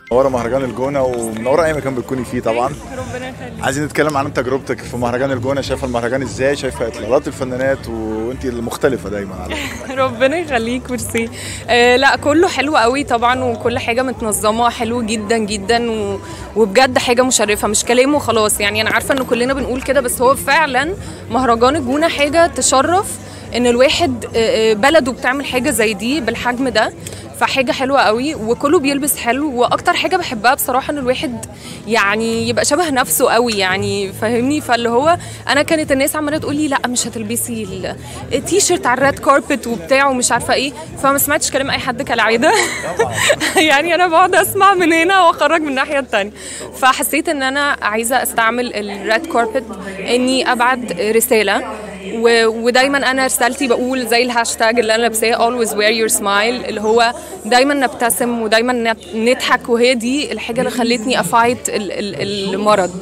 منوره مهرجان الجونه ومنوره اي مكان بتكوني فيه طبعا ربنا يخليك عايزين نتكلم عن تجربتك في مهرجان الجونه شايفه المهرجان ازاي شايفه اطلالات الفنانات وانت المختلفه دايما على فكرة. ربنا يخليك ميرسي آه لا كله حلو قوي طبعا وكل حاجه متنظمه حلو جدا جدا و... وبجد حاجه مشرفه مش كلام وخلاص يعني انا عارفه ان كلنا بنقول كده بس هو فعلا مهرجان الجونه حاجه تشرف ان الواحد آه، آه، بلده بتعمل حاجه زي دي بالحجم ده فحاجه حلوه قوي وكله بيلبس حلو واكتر حاجه بحبها بصراحه ان الواحد يعني يبقى شبه نفسه قوي يعني فاهمني فاللي هو انا كانت الناس عماله تقول لي لا مش هتلبسي ال- التيشيرت على الريد كاربت وبتاع ومش عارفه ايه فما سمعتش كلام اي حد كالعاده يعني انا بقعد اسمع من هنا واخرج من الناحيه التانية فحسيت ان انا عايزه استعمل الريد كاربت اني ابعت رساله و... ودايما انا رسالتي بقول زي الهاشتاج اللي انا لابساه always wear your smile اللي هو دايما نبتسم ودايما نت- نضحك وهي دي الحاجه اللي خلتني افايت ال... ال... المرض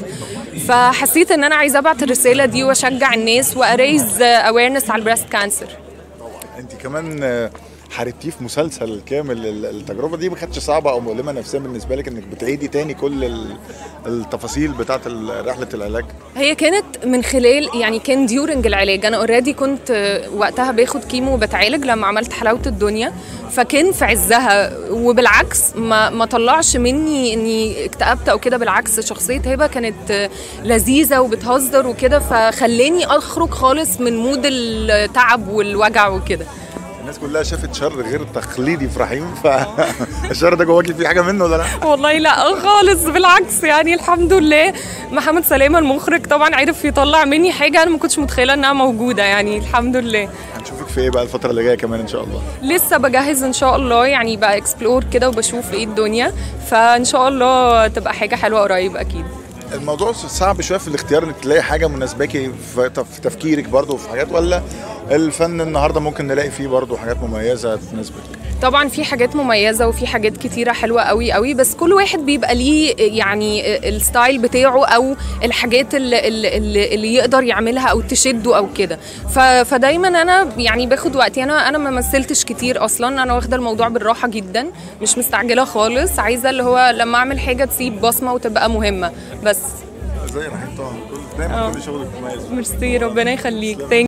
فحسيت ان انا عايزه ابعت الرساله دي واشجع الناس واريز اويرنس على البريست كانسر انت كمان آه، حاربتيه في مسلسل كامل ال- التجربه دي ما كانتش صعبه او مؤلمه نفسيا بالنسبه لك انك بتعيدي تاني كل ال- التفاصيل بتاعه ال- رحله العلاج هي كانت من خلال يعني كان ديورنج العلاج انا اوريدي كنت آه، وقتها باخد كيمو وبتعالج لما عملت حلاوه الدنيا فكان في عزها وبالعكس ما ما طلعش مني اني اكتئبت او كده بالعكس شخصيه هبه كانت آه، لذيذه وبتهزر وكده فخلاني اخرج خالص من مود التعب والوجع وكده الناس كلها شافت شر غير تقليدي في رحيم فالشر ده جواكي في حاجه منه ولا لا؟ والله لا خالص بالعكس يعني الحمد لله محمد سلامه المخرج طبعا عرف يطلع مني حاجه انا ما كنتش متخيله انها موجوده يعني الحمد لله هنشوفك في ايه بقى الفتره اللي جايه كمان ان شاء الله لسه بجهز ان شاء الله يعني بقى اكسبلور كده وبشوف ايه الدنيا فان شاء الله تبقى حاجه حلوه قريب اكيد الموضوع صعب شويه في الاختيار انك تلاقي حاجه مناسباكي في في تفكيرك برضو وفي حاجات ولا الفن النهارده ممكن نلاقي فيه برضو حاجات مميزه تناسبك طبعا في حاجات مميزه وفي حاجات كتيره حلوه قوي قوي بس كل واحد بيبقى ليه يعني الستايل بتاعه او الحاجات اللي, اللي, اللي يقدر يعملها او تشده او كده ف- فدايما انا يعني باخد وقتي انا انا ما مثلتش كتير اصلا انا واخده الموضوع بالراحه جدا مش مستعجله خالص عايزه اللي هو لما اعمل حاجه تسيب بصمه وتبقى مهمه بس زي رحيم طبعا دايما كل شغلك مميز ميرسي ربنا يخليك Thank